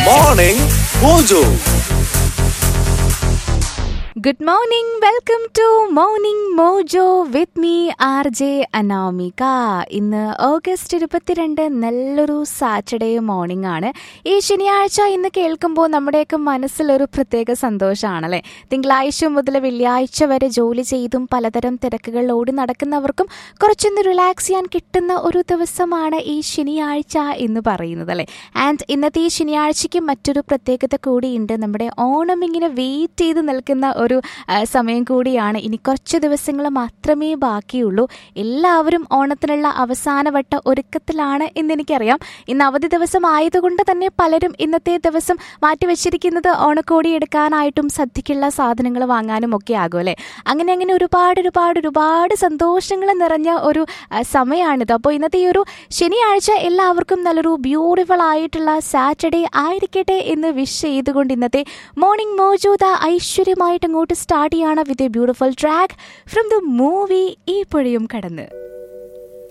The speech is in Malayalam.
Morning Mojo. Good morning welcome to Morning Mojo with me R J Anamika ഇന്ന് ഓഗസ്റ്റ് ഇരുപത്തിരണ്ട് നല്ലൊരു സാറ്റർഡേ മോർണിംഗ് ആണ് ഈ ശനിയാഴ്ച ഇന്ന് കേൾക്കുമ്പോൾ നമ്മുടെയൊക്കെ മനസ്സിലൊരു പ്രത്യേക സന്തോഷമാണല്ലേ തിങ്കളാഴ്ച മുതൽ വെള്ളിയാഴ്ച വരെ ജോലി ചെയ്തും പലതരം തിരക്കുകളിൽ ഓടി നടക്കുന്നവർക്കും കുറച്ചൊന്ന് റിലാക്സ് ചെയ്യാൻ കിട്ടുന്ന ഒരു ദിവസമാണ് ഈ ശനിയാഴ്ച എന്ന് പറയുന്നത് അല്ലേ ആൻഡ് ഇന്നത്തെ ഈ ശനിയാഴ്ചയ്ക്ക് മറ്റൊരു പ്രത്യേകത കൂടിയുണ്ട് നമ്മുടെ ഓണം ഇങ്ങനെ വെയിറ്റ് ചെയ്ത് നിൽക്കുന്ന ഒരു ആ, സമയം കൂടിയാണ് ഇനി കുറച്ച് ദിവസങ്ങൾ മാത്രമേ ബാക്കിയുള്ളൂ എല്ലാവരും ഓണത്തിനുള്ള അവസാനവട്ട ഒരുക്കത്തിലാണ് എന്ന് എനിക്കറിയാം ഇന്ന് അവധി ദിവസം ആയതുകൊണ്ട് തന്നെ പലരും ഇന്നത്തെ ദിവസം മാറ്റിവെച്ചിരിക്കുന്നത് ഓണക്കോടി എടുക്കാനായിട്ടും സദ്യക്കുള്ള സാധനങ്ങൾ വാങ്ങാനും ഒക്കെ ആകും അല്ലേ അങ്ങനെ അങ്ങനെ ഒരുപാട് ഒരുപാട് ഒരുപാട് സന്തോഷങ്ങൾ നിറഞ്ഞ ഒരു ആ, സമയമാണിത് അപ്പോൾ ഇന്നത്തെ ഈ ഒരു ശനിയാഴ്ച എല്ലാവർക്കും നല്ലൊരു ബ്യൂട്ടിഫുൾ ആയിട്ടുള്ള സാറ്റർഡേ ആയിരിക്കട്ടെ എന്ന് വിഷ് ചെയ്തുകൊണ്ട് ഇന്നത്തെ മോർണിംഗ് മോജൂത ഐശ്വര്യമായിട്ട് അങ്ങോട്ട് സ്റ്റാർട്ട് ചെയ്യാണ് with a beautiful track from the movie ഈ പുഴയും കടന്ന്